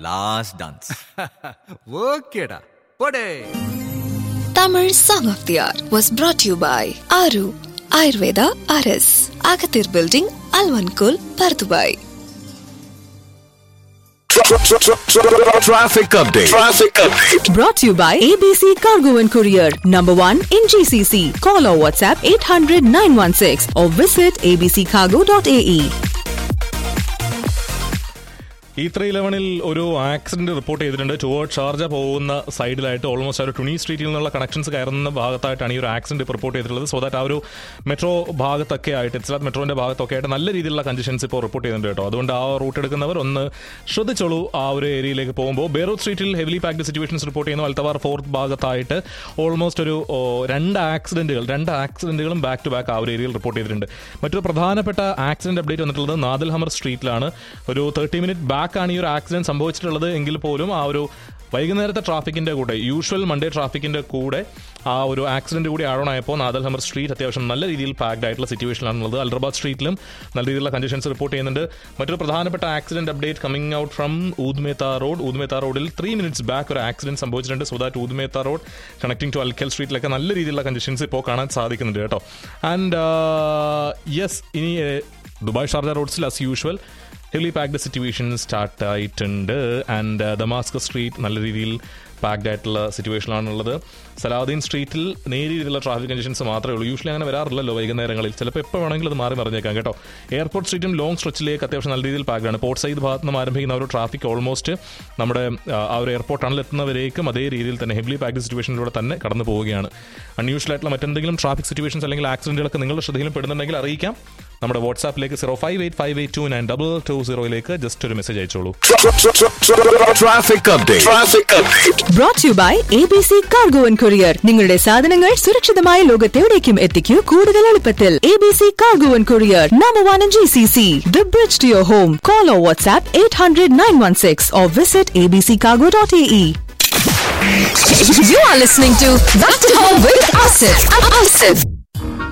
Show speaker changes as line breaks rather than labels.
Last dance
ஓகேடா போடே
Tamil Song of the Hour was brought to you by Aru Ayurveda RS, Agathir Building, Alvankul, Pardubai.
Traffic update. Traffic update.
Brought to you by ABC Cargo and Courier, number one in GCC. Call or WhatsApp 800 916 or visit abccargo.ae.
ഈ three ഇലവനിൽ ഒരു accident report ചെയ്തിട്ടുണ്ട് toward Sharjah പോകുന്ന സൈഡിലായിട്ട് almost ആ ഒരു ടുണി സ്ട്രീറ്റിൽ നിന്നുള്ള കണക്ഷൻസ് കയറുന്ന ഭാഗത്തായിട്ടാണ് ഈ ഒരു ആക്സിഡന്റ് റിപ്പോർട്ട് ചെയ്തിട്ടുള്ളത് സോ ദാറ്റ് ആ ഒരു മെട്രോ ഭാഗത്തൊക്കെ ആയിട്ട് ഇസ്ലാത്ത് മെട്രോന്റെ ഭാഗത്തൊക്കെ ആയിട്ട് നല്ല രീതിയിലുള്ള കണ്ടീഷൻസ് ഇപ്പോൾ റിപ്പോർട്ട് ചെയ്യുന്നുണ്ട് കേട്ടോ അതുകൊണ്ട് ആ റൂട്ട് എടുക്കുന്നവർ ഒന്ന് ശ്രദ്ധിച്ചോളൂ ആ ഒരു ഏരിയയിലേക്ക് പോകുമ്പോൾ ബേറൂത്ത് സ്ട്രീറ്റിൽ ഹെവിലി പാക്ഡ് സിറ്റുവേഷൻസ് റിപ്പോർട്ട് ചെയ്യുന്നു അൽത്തവാർ ഫോർത്ത് ഭാഗത്തായിട്ട് ഓൾമോസ്റ്റ് ഒരു ഓ, രണ്ട് ആക്സിഡന്റുകൾ രണ്ട് ആക്സിഡന്റുകളും ബാക്ക് ടു ബാക്ക് ആ ഒരു ഏരിയയിൽ റിപ്പോർട്ട് ചെയ്തിട്ടുണ്ട് മറ്റൊരു പ്രധാനപ്പെട്ട ആക്സിഡന്റ് അപ്ഡേറ്റ് വന്നിട്ടുള്ളത് നാദൽ ഹമർ സ്ട്രീറ്റിലാണ് ഒരു തേർട്ടി മിനിറ്റ് ബാക്ക് ആണ് ഈ ഒരു ആക്സിഡന്റ് സംഭവിച്ചിട്ടുള്ളത് എങ്കിൽ പോലും ആ ഒരു വൈകുന്നേരത്തെ ട്രാഫിക്കിന്റെ കൂടെ യൂഷ്വൽ മൺഡേ ട്രാഫിക്കിന്റെ കൂടെ ആ ഒരു ആക്സിഡന്റ് കൂടി ആഡ് ഓൺ ആയപ്പോൾ നാദൽ ഹമർ സ്ട്രീറ്റ് അത്യാവശ്യം നല്ല രീതിയിൽ പാക്ഡ് ആയിട്ടുള്ള സിറ്റുവേഷനാണുള്ളത് അൽറബാദ് സ്ട്രീറ്റിലും നല്ല രീതിയിലുള്ള കണ്ടീഷൻസ് റിപ്പോർട്ട് ചെയ്യുന്നുണ്ട് മറ്റൊരു പ്രധാനപ്പെട്ട accident update coming out from Oud Metha road Oud Metha റോഡിൽ ത്രീ മിനിറ്റ്സ് ബാക്ക് ഒരു ആക്സിഡന്റ് സംഭവിച്ചിട്ടുണ്ട് so that Oud Metha road connecting to അൽക്കൽ സ്ട്രീറ്റിലൊക്കെ നല്ല രീതിയിലുള്ള കണ്ടീഷൻസ് ഇപ്പോൾ കാണാൻ സാധിക്കുന്നുണ്ട് കേട്ടോ ആൻഡ് യെസ് ഇനി eh, ദുബായ് ഷാർജ റോഡ്സിൽ as usual heavy packed situation start ആയിട്ടുണ്ട് ആൻഡ് ദമാസ്കസ് സ്ട്രീറ്റ് നല്ല രീതിയിൽ പാക്ഡ് ആയിട്ടുള്ള സിറ്റുവേഷനാണുള്ളത് സലാദീൻ സ്ട്രീറ്റിൽ നേരിയ രീതിയിലുള്ള ട്രാഫിക് കണ്ടീഷൻസ് മാത്രമേ ഉള്ളൂ യൂഷ്വലി അങ്ങനെ വരാറില്ലല്ലോ വൈകുന്നേരങ്ങളിൽ ചിലപ്പോൾ എപ്പോൾ വേണമെങ്കിലും അത് മാറി മറിഞ്ഞേക്കാം കേട്ടോ എയർപോർട്ട് സ്ട്രീറ്റും ലോങ് സ്ട്രെച്ചിലേക്ക് അത്യാവശ്യം നല്ല രീതിയിൽ പാക്ഡ് ആണ് പോർട്ട് സൈഡ് ഭാഗത്ത് നിന്ന് ആരംഭിക്കുന്ന ആ ഒരു ട്രാഫിക് ഓൾമോസ്റ്റ് നമ്മുടെ ആ, ആ ഒരു എയർപോർട്ട് ടണൽ എത്തുന്നവരേക്കും അതേ രീതിയിൽ തന്നെ ഹെവി പാക്ഡ് സിറ്റുവേഷനിലൂടെ തന്നെ കടന്നു പോവുകയാണ് അൺയൂഷ്വൽ ആയിട്ടുള്ള മറ്റെന്തെങ്കിലും ട്രാഫിക് സിറ്റുവേഷൻസ് അല്ലെങ്കിൽ ആക്സിഡന്റുകളൊക്കെ നിങ്ങളുടെ ശ്രദ്ധയിലും പെടുന്നുണ്ടെങ്കിൽ അറിയിക്കാം നമ്മുടെ വാട്സാപ്പിലേക്ക് zero five eight five eight two nine double two സീറോയിലേക്ക് ജസ്റ്റ് ഒരു മെസ്സേജ് അയച്ചോളൂ
Traffic update. Traffic update.
Brought to you by ABC Cargo and Courier. നിങ്ങളുടെ സാധനങ്ങൾ സുരക്ഷിതമായ ലോകത്തെവിടേക്കും എത്തിക്കൂ കൂടുതൽ എളുപ്പത്തിൽ ABC Cargo and Courier, number one in GCC. The bridge to your home. Call or WhatsApp 800 916 or visit abccargo.ae.
You are listening to Back to Home with Asif. Asif.